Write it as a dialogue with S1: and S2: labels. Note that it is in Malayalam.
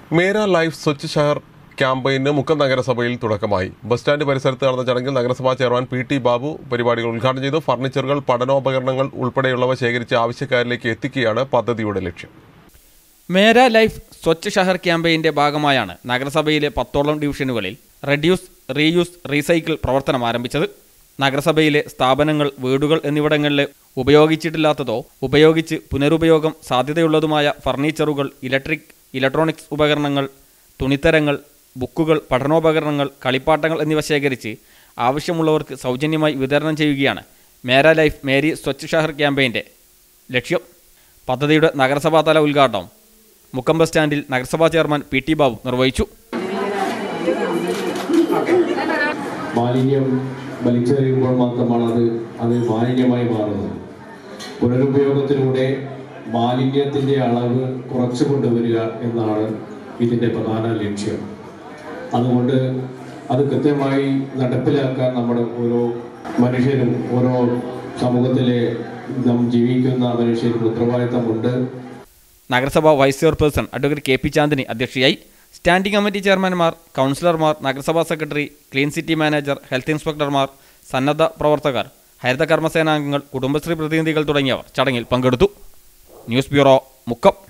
S1: മേര ലൈഫ് സ്വച്ഛ് ഷഹർ ക്യാമ്പയിന് മുക്കം നഗരസഭയിൽ തുടക്കമായി ബസ് സ്റ്റാൻഡ് പരിസരത്ത് നടന്ന ചടങ്ങിൽ നഗരസഭാ ചെയർമാൻ പി ടി ബാബു പരിപാടികൾ ഉദ്ഘാടനം ചെയ്തു ഫർണിച്ചറുകൾ പഠനോപകരണങ്ങൾ ഉൾപ്പെടെയുള്ളവ ശേഖരിച്ച് ആവശ്യക്കാരിലേക്ക് എത്തിക്കുകയാണ് പദ്ധതിയുടെ ലക്ഷ്യം
S2: മേര ലൈഫ് സ്വച്ഛ് ഷഹർ ക്യാമ്പയിന്റെ ഭാഗമായാണ് നഗരസഭയിലെ പത്തോളം ഡിവിഷനുകളിൽ റെഡ്യൂസ് റീയൂസ് റീസൈക്കിൾ പ്രവർത്തനം ആരംഭിച്ചത് നഗരസഭയിലെ സ്ഥാപനങ്ങൾ വീടുകൾ എന്നിവിടങ്ങളിലെ ഉപയോഗിച്ചിട്ടില്ലാത്തതോ ഉപയോഗിച്ച് പുനരുപയോഗം സാധ്യതയുള്ളതുമായ ഫർണിച്ചറുകൾ ഇലക്ട്രിക് ഇലക്ട്രോണിക്സ് ഉപകരണങ്ങൾ തുണിത്തരങ്ങൾ ബുക്കുകൾ പഠനോപകരണങ്ങൾ കളിപ്പാട്ടങ്ങൾ എന്നിവ ശേഖരിച്ച് ആവശ്യമുള്ളവർക്ക് സൗജന്യമായി വിതരണം ചെയ്യുകയാണ് മേര ലൈഫ് മേരി സ്വച്ഛ് ഷഹർ ക്യാമ്പയിൻ്റെ ലക്ഷ്യം പദ്ധതിയുടെ നഗരസഭാതല ഉദ്ഘാടനം മുക്കം ബസ് സ്റ്റാൻഡിൽ നഗരസഭാ ചെയർമാൻ പി ടി ബാബു നിർവഹിച്ചു
S3: മാലിന്യം വലിച്ചെറിയുമ്പോൾ മാത്രമാണ് അത് അത് മാലിന്യമായി മാറുന്നത് പുനരുപയോഗത്തിലൂടെ മാലിന്യത്തിൻ്റെ അളവ് കുറച്ചു കൊണ്ടുവരിക എന്നാണ് ഇതിൻ്റെ പ്രധാന ലക്ഷ്യം അതുകൊണ്ട് അത് കൃത്യമായി നടപ്പിലാക്കാൻ നമ്മുടെ ഓരോ മനുഷ്യരും ഓരോ സമൂഹത്തിലെ നാം ജീവിക്കുന്ന മനുഷ്യരും ഉത്തരവാദിത്തമുണ്ട്
S2: നഗരസഭ vice chairperson advocate K P Chandini അധ്യക്ഷയായി സ്റ്റാൻഡിംഗ് കമ്മിറ്റി ചെയർമാൻമാർ കൗൺസിലർമാർ നഗരസഭാ secretary clean city manager health ഇൻസ്പെക്ടർമാർ സന്നദ്ധ പ്രവർത്തകർ ഹരിത കർമ്മസേനാംഗങ്ങൾ കുടുംബശ്രീ പ്രതിനിധികൾ തുടങ്ങിയവർ ചടങ്ങിൽ പങ്കെടുത്തു ന്യൂസ് ബ്യൂറോ മുക്കം